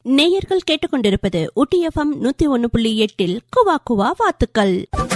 நேயர்கள் கேட்டுக்கொண்டிருப்பது ஊட்டி எஃப்எம் நூத்தி ஒன்னு புள்ளி எட்டில் குவா குவா வாத்துக்கள்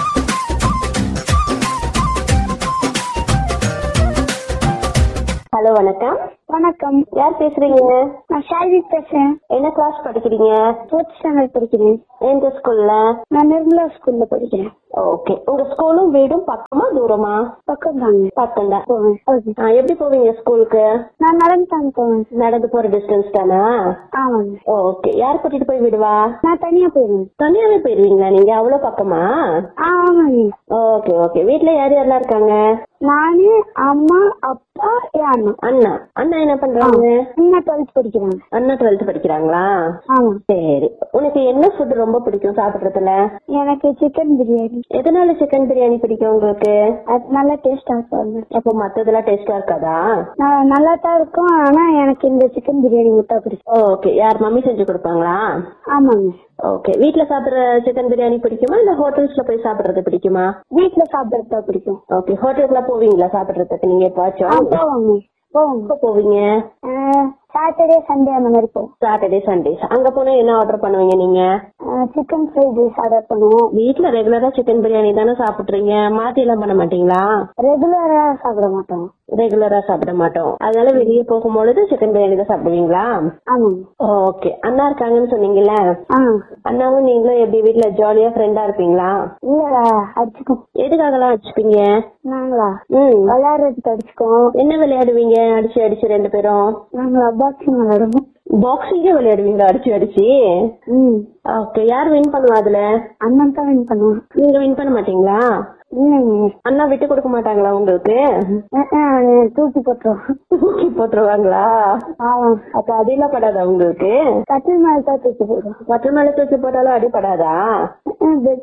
ஹலோ வணக்கம் வணக்கம் யார் பேசுறீங்க நான் ஷால்வி பேசுறேன் என்ன கிளாஸ் படிக்கிறீங்க ஃபோர்த் ஸ்டாண்டர்ட் படிக்கிறேன் எந்த ஸ்கூல்ல நான் நிர்மலா ஸ்கூல்ல படிக்கிறேன் ஓகே உங்க ஸ்கூலும் வீடும் பக்கமா தூரமா பக்கம் தாங்க பக்கம் தான் போவேன் ஓகே எப்படி போவீங்க ஸ்கூலுக்கு நான் நடந்து தாங்க போவேன் நடந்து போற டிஸ்டன்ஸ் தானா ஆமாங்க ஓகே யார் கூட்டிட்டு போய் விடுவா நான் தனியா போயிருவேன் தனியாவே போயிருவீங்களா நீங்க அவ்வளவு பக்கமா ஆ ஆமாங்க ஓகே ஓகே வீட்ல யார் யாரெல்லாம் இருக்காங்க நானு அம்மா அப்பா என் அண்ணா அண்ணா அண்ணா என்ன பண்றாங்க இன்னும் டுவெல்த் படிக்கிறாங்க அண்ணா டுவெல்த் படிக்கிறாங்களா ஆமா சரி உனக்கு என்ன ஃபுட் ரொம்ப பிடிக்கும் சாப்பிடுறதுல எனக்கு சிக்கன் பிரியாணி எதனால சிக்கன் பிரியாணி பிடிக்கும் உங்களுக்கு அது நல்லா டேஸ்டா இருக்கும் அப்போ மத்ததெல்லாம் டேஸ்டா இருக்காதா நான் நல்லா தான் இருக்கும் ஆனா எனக்கு இந்த சிக்கன் பிரியாணி மட்டும் பிடிக்கும் ஓகே யார் மம்மி செஞ்சு கொடுப்பாங்களா ஆமாங்க ஓகே வீட்ல சாப்பிடுற சிக்கன் பிரியாணி பிடிக்குமா இல்ல ஹோட்டல்ஸ்ல போய் சாப்பிடுறது பிடிக்குமா வீட்டுல சாப்பிடறது தான் பிடிக்கும் ஓகே ஹோட்டலுக்குலாம் போவீங்களா சாப்பிடுறதுக்கு நீங்க ஆ எப்பாச்சும் போவாங்க போவாங்க எப்ப போவீங்க சாட்டர்டே சண்டே அந்த மாதிரி போவோம் சாட்டர்டே சண்டேஸ் அங்க போனா என்ன ஆர்டர் பண்ணுவீங்க நீங்க சிக்கன் ஃப்ரைட் ரைஸ் ஆர்டர் பண்ணுவோம் வீட்ல ரெகுலரா சிக்கன் பிரியாணி தானே சாப்பிடுறீங்க மாத்தி எல்லாம் பண்ண மாட்டீங்களா ரெகுலரா சாப்பிட மாட்டோம் ரெகுலரா சாப்பிட மாட்டோம் அதனால வெளியே போகும்பொழுது சிக்கன் பிரியாணி தான் சாப்பிடுவீங்களா ஆமாங்க ஓகே அண்ணா இருக்காங்கன்னு சொன்னீங்கல்ல ஆ அண்ணாவும் நீங்களும் எப்படி வீட்ல ஜாலியா ஃப்ரெண்டா இருப்பீங்களா இல்ல அடிச்சுக்கோ எதுக்காகலாம் வச்சுப்பீங்க நாங்களா ம் விளையாடுறதுக்கு அடிச்சுக்கோம் என்ன விளையாடுவீங்க அடிச்சு அடிச்சு ரெண்டு பேரும் நாங்களா பாக்ஸிங் விளையாடுவோம் பாக்ஸிங்கே விளையாடுவீங்களா அடிச்சு அடிச்சு ம் ஓகே யார் வின் பண்ணுவா அதுல அண்ணன் தான் வின் பண்ணுவோம் நீங்க வின் பண்ண மாட்டீங்களா இல்லைங்க அண்ணா விட்டு கொடுக்க மாட்டாங்களா உங்களுக்கு அஹ், அஹ், தூக்கி போட்டுருவோம் தூக்கி போட்டுருவாங்களா ஆமாம் அப்ப அதெல்லாம் படாதா உங்களுக்கு கட்டில் மேல தான் தூக்கி போடுவோம் மற்ற மேல தூக்கி போட்டாலும் அடிப்படாதா பெட்